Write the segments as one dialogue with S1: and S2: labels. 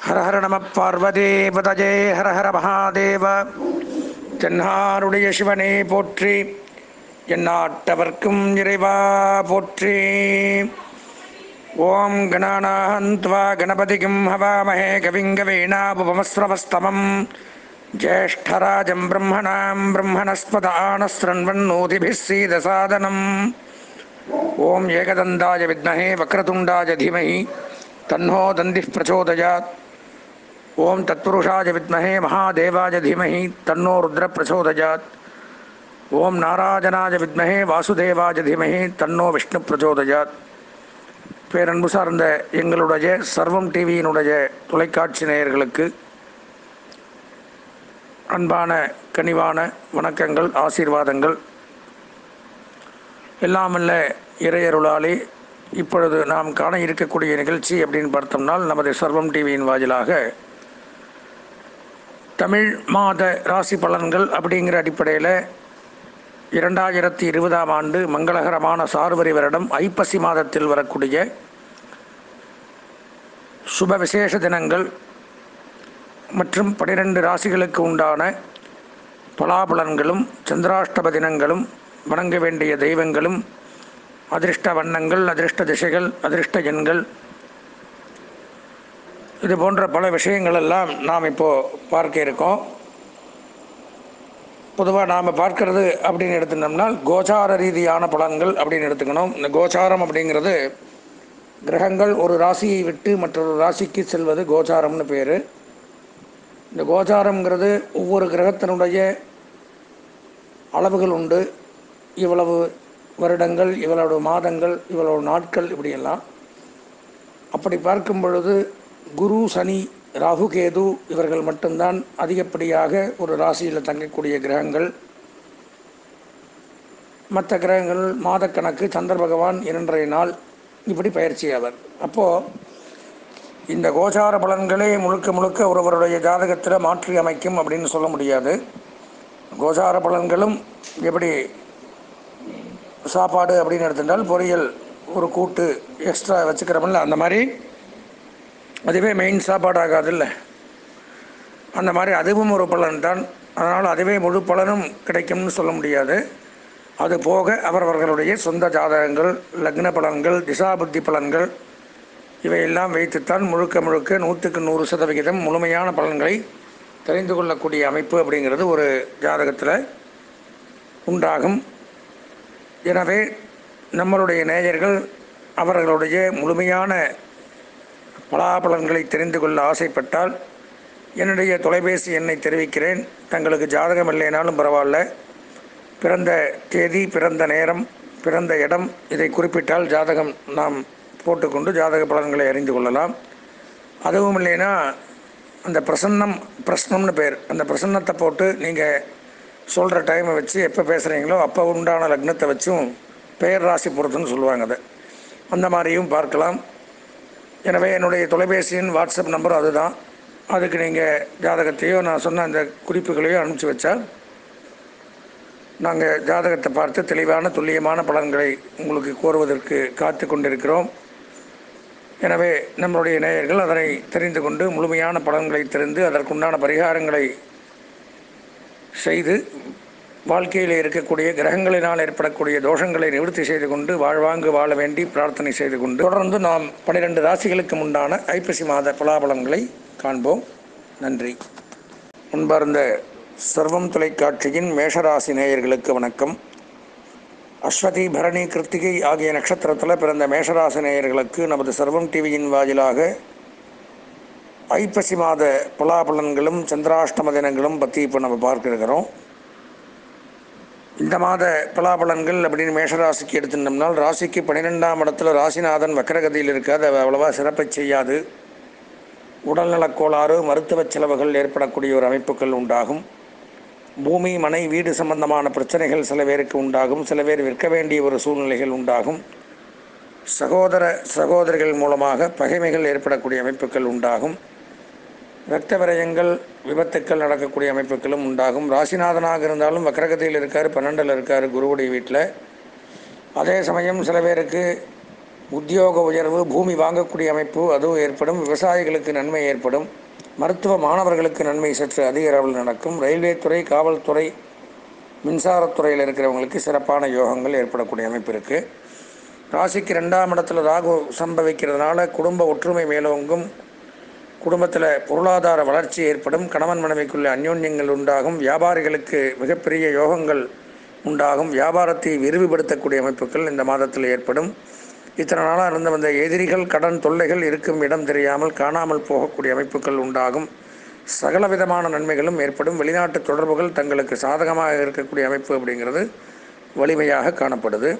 S1: ஹர ஹர நம பார்வதேபதஜே ஹர ஹர மகாதேவ தென்னாருடைய சிவனே போற்றி எந்நாட்டவர்க்கும் இறைவா போற்றி ஓம் கணானாந்த்வா கணபதிகும் ஹவாமஹே கவிங்கவேணாபுபமஸ்ரவஸ்தமம் ஜேஷ்டராஜம் பிரம்மணாம் பிரம்மணஸ்பத ஆனஸ்ரண்வன்னோதிभिः सीदसादनम् ॐ एकदन्ताय विद्महे वक्रतुण्डाय धीमहि तन्नो दन्दिः प्रचोदयात् ॐ तत्पुरुषाय विद्महे महादेवाय धीमहि तन्नो रुद्रप्रचोदयात् ॐ नारायणाय विद्महे வாசுதேவாய धीमहि தன்னோ விஷ்ணு பிரச்சோதயாத் பேரன்பு சார்ந்த எங்களுடைய சர்வம் டிவியினுடைய தொலைக்காட்சி நேயர்களுக்கு அன்பான கனிவான வணக்கங்கள் ஆசீர்வாதங்கள் எல்லாமல்ல இறையருளாலே இப்பொழுது நாம் காண இருக்கக்கூடிய நிகழ்ச்சி அப்படின்னு பார்த்தோம்னால் நமது சர்வம் டிவியின் வாயிலாக தமிழ் மாத ராசி பலன்கள் அப்படிங்கிற அடிப்படையில் இரண்டாயிரத்தி இருபதாம் ஆண்டு மங்களகரமான சார்வரி வருடம் ஐப்பசி மாதத்தில் வரக்கூடிய சுப விசேஷ தினங்கள் மற்றும் பனிரெண்டு ராசிகளுக்கு உண்டான பலாபலன்களும் சந்திராஷ்டம தினங்களும் வணங்க வேண்டிய தெய்வங்களும் அதிர்ஷ்ட வண்ணங்கள் அதிர்ஷ்ட திசைகள் அதிர்ஷ்ட எண்கள் இது போன்ற பல விஷயங்கள் எல்லாம் நாம் இப்போது பார்க்க இருக்கோம் பொதுவாக நாம் பார்க்கறது அப்படின்னு எடுத்துட்டோம்னால் கோச்சார ரீதியான பலன்கள் அப்படின்னு எடுத்துக்கணும் இந்த கோச்சாரம் அப்படிங்கிறது கிரகங்கள் ஒரு ராசியை விட்டு மற்றொரு ராசிக்கு செல்வது கோச்சாரம்னு பேர் இந்த கோச்சாரம்ங்கிறது ஒவ்வொரு கிரகத்தினுடைய அளவுகள் உண்டு இவ்வளவு வருடங்கள் இவ்வளவு மாதங்கள் இவ்வளவு நாட்கள் இப்படியெல்லாம் அப்படி பார்க்கும் பொழுது குரு சனி ராகு கேது இவர்கள் மட்டும்தான் அதிகப்படியாக ஒரு ராசியில் தங்கக்கூடிய கிரகங்கள் மற்ற கிரகங்கள் மாதக்கணக்கு சந்திர பகவான் இரண்டரை நாள் இப்படி பயிற்சி அவர் அப்போது இந்த கோச்சார பலன்களே முழுக்க முழுக்க ஒருவருடைய ஜாதகத்தில் மாற்றி அமைக்கும் அப்படின்னு சொல்ல முடியாது கோச்சார பலன்களும் எப்படி சாப்பாடு அப்படின்னு எடுத்துட்டால் பொரியல் ஒரு கூட்டு எக்ஸ்ட்ரா வச்சுக்கிறோமில்ல அந்த மாதிரி அதுவே மெயின் சாப்பாடு ஆகாதுல்ல அந்த மாதிரி அதுவும் ஒரு பலன் தான் அதனால் அதுவே முழு பலனும் கிடைக்கும்னு சொல்ல முடியாது அது போக அவரவர்களுடைய சொந்த ஜாதகங்கள் லக்ன பலன்கள் திசாபுத்தி பலன்கள் இவையெல்லாம் வைத்துத்தான் முழுக்க முழுக்க நூற்றுக்கு நூறு சதவிகிதம் முழுமையான பலன்களை தெரிந்து கொள்ளக்கூடிய அமைப்பு அப்படிங்கிறது ஒரு ஜாதகத்தில் உண்டாகும் எனவே நம்மளுடைய நேயர்கள் அவர்களுடைய முழுமையான பலாபலன்களை தெரிந்து கொள்ள ஆசைப்பட்டால் என்னுடைய தொலைபேசி எண்ணை தெரிவிக்கிறேன் தங்களுக்கு ஜாதகம் இல்லைனாலும் பரவாயில்ல பிறந்த தேதி பிறந்த நேரம் பிறந்த இடம் இதை குறிப்பிட்டால் ஜாதகம் நாம் போட்டுக்கொண்டு ஜாதக பலன்களை அறிந்து கொள்ளலாம் அதுவும் இல்லைன்னா அந்த பிரசன்னம் பிரശ്னம்னு பேர் அந்த பிரசன்னத்தை போட்டு நீங்கள் சொல்கிற டைமை வச்சு எப்போ பேசுகிறீங்களோ அப்போ உண்டான லக்னத்தை வச்சும் பெயர் ராசி பொறுத்துன்னு சொல்லுவாங்க அதை அந்த மாதிரியும் பார்க்கலாம் எனவே என்னுடைய தொலைபேசியின் வாட்ஸ்அப் நம்பரும் அதுதான் அதுக்கு நீங்கள் ஜாதகத்தையோ நான் சொன்ன அந்த குறிப்புகளையோ அனுப்பிச்சி வச்சா நாங்கள் ஜாதகத்தை பார்த்து தெளிவான துல்லியமான பலன்களை உங்களுக்கு கோருவதற்கு காத்து கொண்டிருக்கிறோம் எனவே நம்மளுடைய நேயர்கள் அதனை தெரிந்து கொண்டு முழுமையான பலன்களை தெரிந்து அதற்குண்டான பரிகாரங்களை செய்து வாழ்க்கையில் இருக்கக்கூடிய கிரகங்களினால் ஏற்படக்கூடிய தோஷங்களை நிவர்த்தி செய்து கொண்டு வாழ்வாங்கு வாழ வேண்டி பிரார்த்தனை செய்து கொண்டு தொடர்ந்து நாம் பனிரெண்டு ராசிகளுக்கு உண்டான ஐப்பசி மாத பலாபலங்களை காண்போம் நன்றி முன்பார்ந்த சர்வம் தொலைக்காட்சியின் மேஷராசி நேயர்களுக்கு வணக்கம் அஸ்வதி பரணி கிருத்திகை ஆகிய நட்சத்திரத்தில் பிறந்த மேஷராசி நேயர்களுக்கு நமது சர்வம் டிவியின் வாயிலாக ஐப்பசி மாத பலாபலன்களும் சந்திராஷ்டம தினங்களும் பற்றி இப்போ நம்ம பார்க்க இருக்கிறோம் இந்த மாத பலாபலன்கள் அப்படின்னு மேஷராசிக்கு எடுத்துட்டோம்னால் ராசிக்கு பன்னிரெண்டாம் இடத்துல ராசிநாதன் வக்கரகதியில் இருக்காது அது அவ்வளவா சிறப்பை செய்யாது உடல்நலக் கோளாறு மருத்துவ செலவுகள் ஏற்படக்கூடிய ஒரு அமைப்புகள் உண்டாகும் பூமி மனை வீடு சம்பந்தமான பிரச்சனைகள் சில பேருக்கு உண்டாகும் சில பேர் விற்க வேண்டிய ஒரு சூழ்நிலைகள் உண்டாகும் சகோதர சகோதரிகள் மூலமாக பகைமைகள் ஏற்படக்கூடிய அமைப்புகள் உண்டாகும் இரத்த விரயங்கள் விபத்துக்கள் நடக்கக்கூடிய அமைப்புகளும் உண்டாகும் ராசிநாதனாக இருந்தாலும் வக்கரகதியில் இருக்கார் பன்னெண்டில் இருக்கார் குருவுடைய வீட்டில் அதே சமயம் சில பேருக்கு உத்தியோக உயர்வு பூமி வாங்கக்கூடிய அமைப்பு அதுவும் ஏற்படும் விவசாயிகளுக்கு நன்மை ஏற்படும் மருத்துவ மாணவர்களுக்கு நன்மை சற்று அதிக அளவில் நடக்கும் ரயில்வே துறை காவல்துறை மின்சாரத்துறையில் இருக்கிறவங்களுக்கு சிறப்பான யோகங்கள் ஏற்படக்கூடிய அமைப்பு இருக்குது ராசிக்கு ரெண்டாம் இடத்துல ராகு சம்பவிக்கிறதுனால குடும்ப ஒற்றுமை மேலோங்கும் குடும்பத்தில் பொருளாதார வளர்ச்சி ஏற்படும் கணவன் மனைவிக்குள்ள அந்யோன்யங்கள் உண்டாகும் வியாபாரிகளுக்கு மிகப்பெரிய யோகங்கள் உண்டாகும் வியாபாரத்தை விரிவுபடுத்தக்கூடிய அமைப்புகள் இந்த மாதத்தில் ஏற்படும் இத்தனை நாளாக இருந்து வந்த எதிரிகள் கடன் தொல்லைகள் இருக்கும் இடம் தெரியாமல் காணாமல் போகக்கூடிய அமைப்புகள் உண்டாகும் சகல விதமான நன்மைகளும் ஏற்படும் வெளிநாட்டு தொடர்புகள் தங்களுக்கு சாதகமாக இருக்கக்கூடிய அமைப்பு அப்படிங்கிறது வலிமையாக காணப்படுது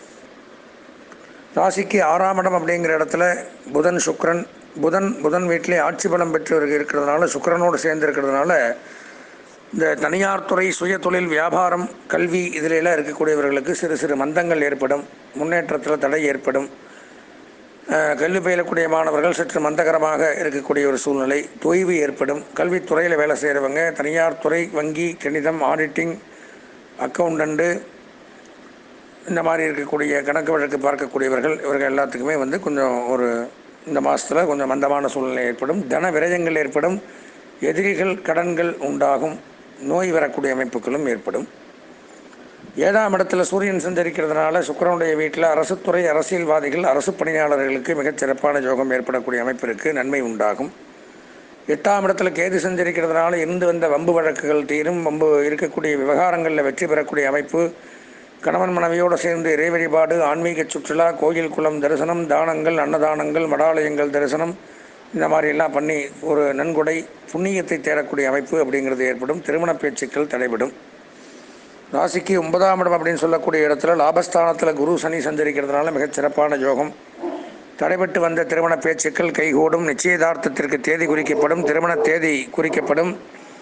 S1: ராசிக்கு ஆறாம் இடம் அப்படிங்கிற இடத்துல புதன் சுக்கிரன் புதன் புதன் வீட்டிலே ஆட்சி பலம் பெற்று இருக்கிறதுனால சுக்கிரனோடு சேர்ந்து இருக்கிறதுனால இந்த தனியார் துறை சுய தொழில் வியாபாரம் கல்வி இதில் எல்லாம் இருக்கக்கூடியவர்களுக்கு சிறு சிறு மந்தங்கள் ஏற்படும் முன்னேற்றத்தில் தடை ஏற்படும் அஹ், கல்வி பயிலக்கூடிய மாணவர்கள் சற்று மந்தகரமாக இருக்கக்கூடிய ஒரு சூழ்நிலை தொய்வு ஏற்படும் கல்வித்துறையில் வேலை செய்கிறவங்க தனியார் துறை வங்கி கணிதம் ஆடிட்டிங் அக்கௌண்டண்ட்டு இந்த மாதிரி இருக்கக்கூடிய கணக்கு வழக்கு பார்க்கக்கூடியவர்கள் இவர்கள் எல்லாத்துக்குமே வந்து கொஞ்சம் ஒரு இந்த மாதத்தில் கொஞ்சம் மந்தமான சூழ்நிலை ஏற்படும் தன விரயங்கள் ஏற்படும் எதிரிகள் கடன்கள் உண்டாகும் நோய் வரக்கூடிய அமைப்புகளும் ஏற்படும் ஏழாம் இடத்துல சூரியன் சஞ்சரிக்கிறதுனால சுக்கிரனுடைய வீட்டில் அரசுத்துறை அரசியல்வாதிகள் அரசு பணியாளர்களுக்கு மிகச் சிறப்பான யோகம் ஏற்படக்கூடிய அமைப்பிற்கு நன்மை உண்டாகும் எட்டாம் இடத்துல கேது சஞ்சரிக்கிறதுனால இருந்து வந்த வம்பு வழக்குகள் தீரும் வம்பு இருக்கக்கூடிய விவகாரங்களில் வெற்றி பெறக்கூடிய அமைப்பு கணவன் மனைவியோடு சேர்ந்து இறை வழிபாடு ஆன்மீக சுற்றுலா கோயில் குளம் தரிசனம் தானங்கள் அன்னதானங்கள் மடாலயங்கள் தரிசனம் இந்த மாதிரி எல்லாம் பண்ணி ஒரு நன்கொடை புண்ணியத்தை தேடக்கூடிய அமைப்பு அப்படிங்கிறது ஏற்படும் திருமண பேச்சுக்கள் தடைபடும் ராசிக்கு ஒன்பதாம் இடம் அப்படின்னு சொல்லக்கூடிய இடத்துல லாபஸ்தானத்தில் குரு சனி சஞ்சரிக்கிறதுனால மிகச் சிறப்பான யோகம் தடைபட்டு வந்த திருமண பேச்சுக்கள் கைகூடும் நிச்சயதார்த்தத்திற்கு தேதி குறிக்கப்படும் திருமண தேதி குறிக்கப்படும்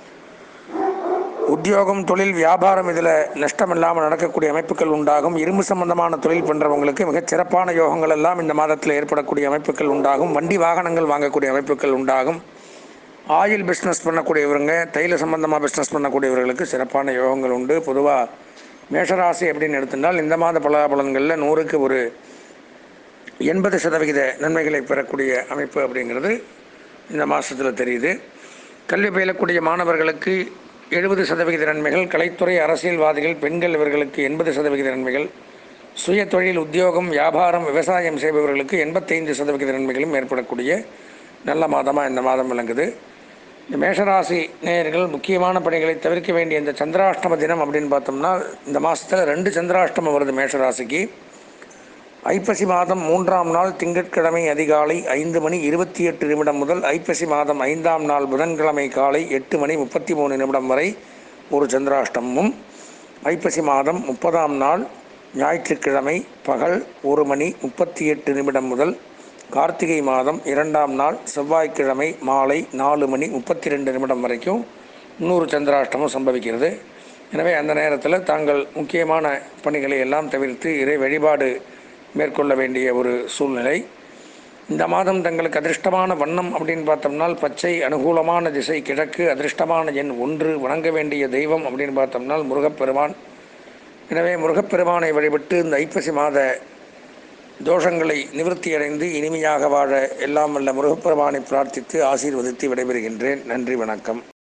S1: உத்தியோகம் தொழில் வியாபாரம் இதில் நஷ்டம் இல்லாமல் நடக்கக்கூடிய அமைப்புகள் உண்டாகும் இரும்பு சம்பந்தமான தொழில் பண்ணுறவங்களுக்கு மிகச் சிறப்பான யோகங்கள் எல்லாம் இந்த மாதத்தில் ஏற்படக்கூடிய அமைப்புகள் உண்டாகும் வண்டி வாகனங்கள் வாங்கக்கூடிய அமைப்புகள் உண்டாகும் ஆயில் பிஸ்னஸ் பண்ணக்கூடியவங்க தைல சம்பந்தமாக பிஸ்னஸ் பண்ணக்கூடியவர்களுக்கு சிறப்பான யோகங்கள் உண்டு பொதுவாக மேஷராசி அப்படின்னு எடுத்துட்டால் இந்த மாத பலாபலன்களில் நூறுக்கு ஒரு எண்பது சதவிகித நன்மைகளை பெறக்கூடிய அமைப்பு அப்படிங்கிறது இந்த மாதத்தில் தெரியுது கல்வி பயிலக்கூடிய மாணவர்களுக்கு எழுபது சதவிகித நன்மைகள் கலைத்துறை அரசியல்வாதிகள் பெண்கள் இவர்களுக்கு எண்பது சதவிகித நன்மைகள் சுய தொழில் உத்தியோகம் வியாபாரம் விவசாயம் செய்பவர்களுக்கு எண்பத்தைந்து சதவிகித நன்மைகளும் ஏற்படக்கூடிய நல்ல மாதமாக இந்த மாதம் விளங்குது இந்த மேஷராசி நேயர்கள் முக்கியமான பணிகளை தவிர்க்க வேண்டிய இந்த சந்திராஷ்டம தினம் அப்படின்னு பார்த்தோம்னா இந்த மாதத்தில் ரெண்டு சந்திராஷ்டமம் வருது மேஷராசிக்கு ஐப்பசி மாதம் மூன்றாம் நாள் திங்கட்கிழமை அதிகாலை ஐந்து மணி இருபத்தி எட்டு நிமிடம் முதல் ஐப்பசி மாதம் ஐந்தாம் நாள் புதன்கிழமை காலை எட்டு மணி முப்பத்தி மூணு நிமிடம் வரை ஒரு சந்திராஷ்டமமும் ஐப்பசி மாதம் முப்பதாம் நாள் ஞாயிற்றுக்கிழமை பகல் ஒரு மணி முப்பத்தி எட்டு நிமிடம் முதல் கார்த்திகை மாதம் இரண்டாம் நாள் செவ்வாய்க்கிழமை மாலை நாலு மணி முப்பத்தி ரெண்டு நிமிடம் வரைக்கும் இன்னொரு சந்திராஷ்டமம் சம்பவிக்கிறது எனவே அந்த நேரத்தில் தாங்கள் முக்கியமான பணிகளை எல்லாம் தவிர்த்து இறை வழிபாடு மேற்கொள்ள வேண்டிய ஒரு சூழ்நிலை இந்த மாதம் தங்களுக்கு அதிர்ஷ்டமான வண்ணம் அப்படின்னு பார்த்தோம்னால் பச்சை அனுகூலமான திசை கிழக்கு அதிர்ஷ்டமான எண் ஒன்று வணங்க வேண்டிய தெய்வம் அப்படின்னு பார்த்தோம்னால் முருகப்பெருமான் எனவே முருகப்பெருமானை வழிபட்டு இந்த ஐப்பசி மாத தோஷங்களை நிவர்த்தியடைந்து இனிமையாக வாழ எல்லாம் வல்ல முருகப்பெருமானை பிரார்த்தித்து ஆசீர்வதித்து விடைபெறுகின்றேன் நன்றி வணக்கம்